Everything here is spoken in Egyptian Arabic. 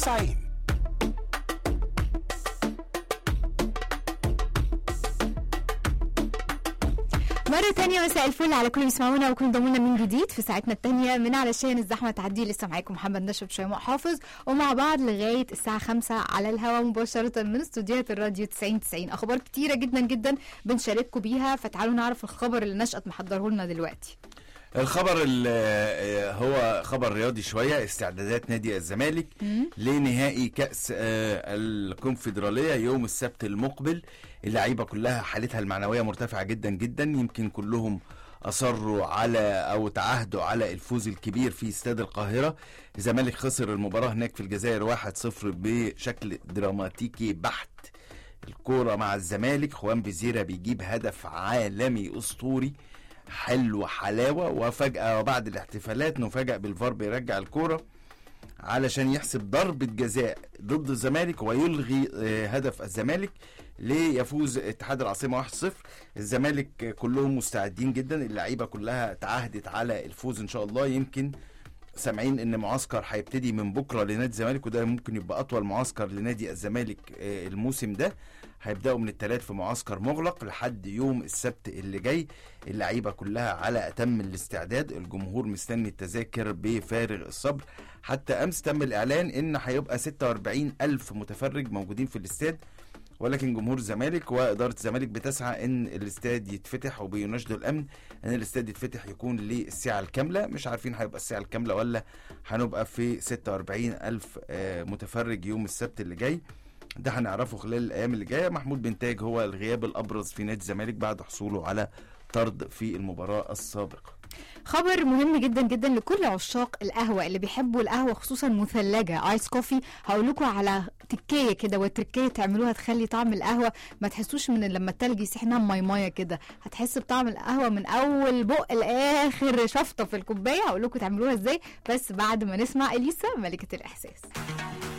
90 مرة تانية مساء الفل على كل اللي بيسمعونا وكل انضموا لنا من جديد في ساعتنا التانية من علشان الزحمة تعدي لسه معاكم محمد نشرب شيماء حافظ ومع بعض لغاية الساعة خمسة على الهواء مباشرة من استوديوهات الراديو 90 90 أخبار كتيرة جدا جدا بنشارككم بيها فتعالوا نعرف الخبر اللي نشأت محضره لنا دلوقتي الخبر ال- هو خبر رياضي شويه استعدادات نادي الزمالك لنهائي كاس آه، الكونفدراليه يوم السبت المقبل اللعيبه كلها حالتها المعنويه مرتفعه جدا جدا يمكن كلهم اصروا على او تعهدوا على الفوز الكبير في استاد القاهره الزمالك خسر المباراه هناك في الجزائر 1-0 بشكل دراماتيكي بحت الكوره مع الزمالك خوان بيزيرا بيجيب هدف عالمي اسطوري حلو حلاوه وفجاه وبعد الاحتفالات نفاجأ بالفار بيرجع الكوره علشان يحسب ضربة جزاء ضد الزمالك ويلغي آه، هدف الزمالك ليفوز اتحاد العاصمة 1-0 الزمالك آه، كلهم مستعدين جدا اللعيبة كلها تعهدت على الفوز ان شاء الله يمكن سامعين ان معسكر هيبتدي من بكره لنادي الزمالك وده ممكن يبقى اطول معسكر لنادي الزمالك آه، الموسم ده هيبداوا من الثلاث في معسكر مغلق لحد يوم السبت اللي جاي اللعيبه كلها على اتم الاستعداد الجمهور مستني التذاكر بفارغ الصبر حتى امس تم الاعلان ان هيبقى 46 الف متفرج موجودين في الاستاد ولكن جمهور الزمالك واداره الزمالك بتسعى ان الاستاد يتفتح وبيناشدوا الامن ان الاستاد يتفتح يكون للساعه الكامله مش عارفين هيبقى الساعه الكامله ولا هنبقى في 46 الف آه، متفرج يوم السبت اللي جاي ده هنعرفه خلال الايام اللي جايه محمود بنتاج هو الغياب الابرز في نادي الزمالك بعد حصوله على طرد في المباراه السابقه خبر مهم جدا جدا لكل عشاق القهوة اللي بيحبوا القهوة خصوصا مثلجة ايس كوفي هقول لكم على تكية كده والتركية تعملوها تخلي طعم القهوة ما تحسوش من لما التلج يسيح انها ماي مايه كده هتحس بطعم القهوة من اول بق لاخر شفطة في الكوباية هقول لكم تعملوها ازاي بس بعد ما نسمع اليسا ملكة الاحساس